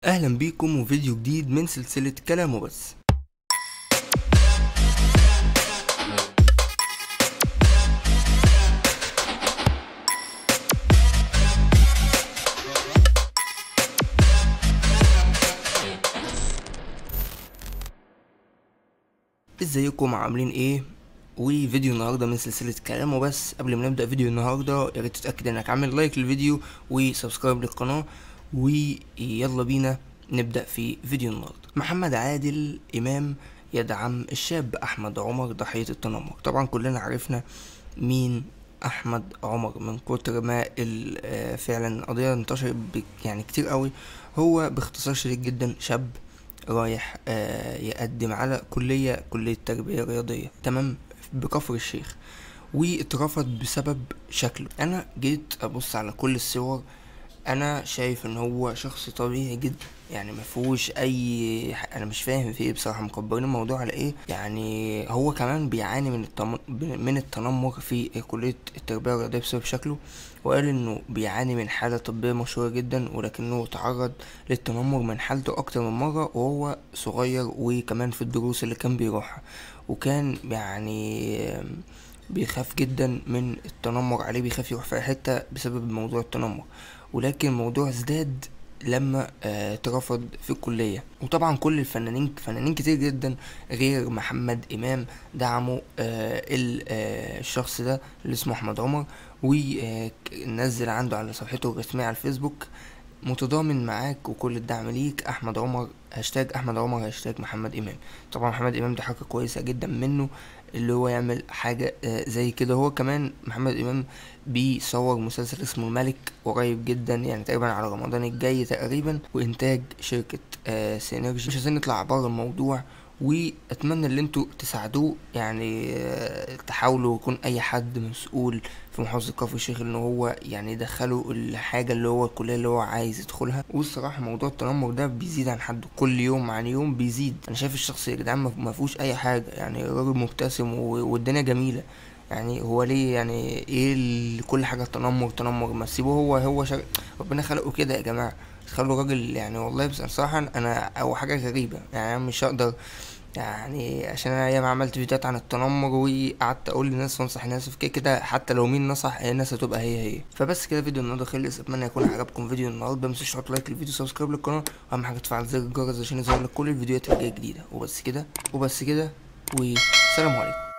اهلا بيكم وفيديو جديد من سلسلة كلام وبس ازيكم عاملين ايه وفيديو النهارده من سلسله كلام وبس قبل ما نبدا فيديو النهارده يا ريت تتاكد انك عامل لايك للفيديو وسبسكرايب للقناه ويلا بينا نبدا في فيديو النهارده محمد عادل امام يدعم الشاب احمد عمر ضحيه التنمر طبعا كلنا عرفنا مين احمد عمر من كتر ما ال- آه، فعلا القضيه انتشرت ب- يعني كتير قوي هو باختصار شديد جدا شاب رايح آه، يقدم على كلية كلية تربية رياضية تمام بكفر الشيخ واترفض بسبب شكله انا جيت ابص على كل الصور انا شايف ان هو شخص طبيعي جدا يعني ما فيهوش اي ح- انا مش فاهم في ايه بصراحه مكبرين الموضوع على ايه يعني هو كمان بيعاني من التم... من التنمر في كليه التربيه الرياضيه بسبب شكله وقال انه بيعاني من حاله طبيه مشهوره جدا ولكنه تعرض للتنمر من حالته اكتر من مره وهو صغير وكمان في الدروس اللي كان بيروحها وكان يعني بيخاف جدا من التنمر عليه بيخاف يروح في أي حتة بسبب موضوع التنمر ولكن الموضوع ازداد لما آه، اترفض في الكلية وطبعا كل الفنانين فنانين كتير جدا غير محمد إمام دعموا آه، ال- آه، الشخص ده اللي اسمه أحمد عمر ونزل عنده على صفحته الرسمية على الفيسبوك متضامن معاك وكل الدعم ليك احمد عمر هاشتاج احمد عمر هاشتاج محمد امام طبعا محمد امام دي حاجه كويسه جدا منه اللي هو يعمل حاجه آه، زي كده هو كمان محمد امام بيصور مسلسل اسمه الملك قريب جدا يعني تقريبا على رمضان الجاي تقريبا وانتاج شركه آه، سينرجي مش عايزين نطلع بره الموضوع واتمنى ان انتوا تساعدوه يعني آه، تحاولوا يكون اي حد مسؤول في محافظة كفر الشيخ ان هو يعني يدخله الحاجة اللي هو الكلية اللي هو عايز يدخلها والصراحة موضوع التنمر ده بيزيد عن حده كل يوم عن يوم بيزيد انا شايف الشخص يا جدعان ما- ما فيهوش اي حاجة يعني راجل مبتسم و- والدنيا جميلة يعني هو ليه يعني ايه ال- كل حاجة تنمر تنمر ما تسيبه هو هو شر... ربنا خلقه كده يا جماعة خلوا راجل يعني والله بس بصراحة انا او حاجة غريبة يعني انا مش هقدر يعني عشان انا ايام عملت فيديوهات عن التنمر وقعدت اقول للناس وانصح الناس في كده كده حتى لو مين نصح هي الناس هتبقى هي هي فبس كده فيديو النهارده خلص اتمنى يكون عجبكم فيديو النهارده متنسوش تحطوا لايك للفيديو سبسكرايب للقناه واهم حاجه تفعل زر الجرس عشان يظهر لك كل الفيديوهات اللي جايه جديده وبس كده وبس كده والسلام عليكم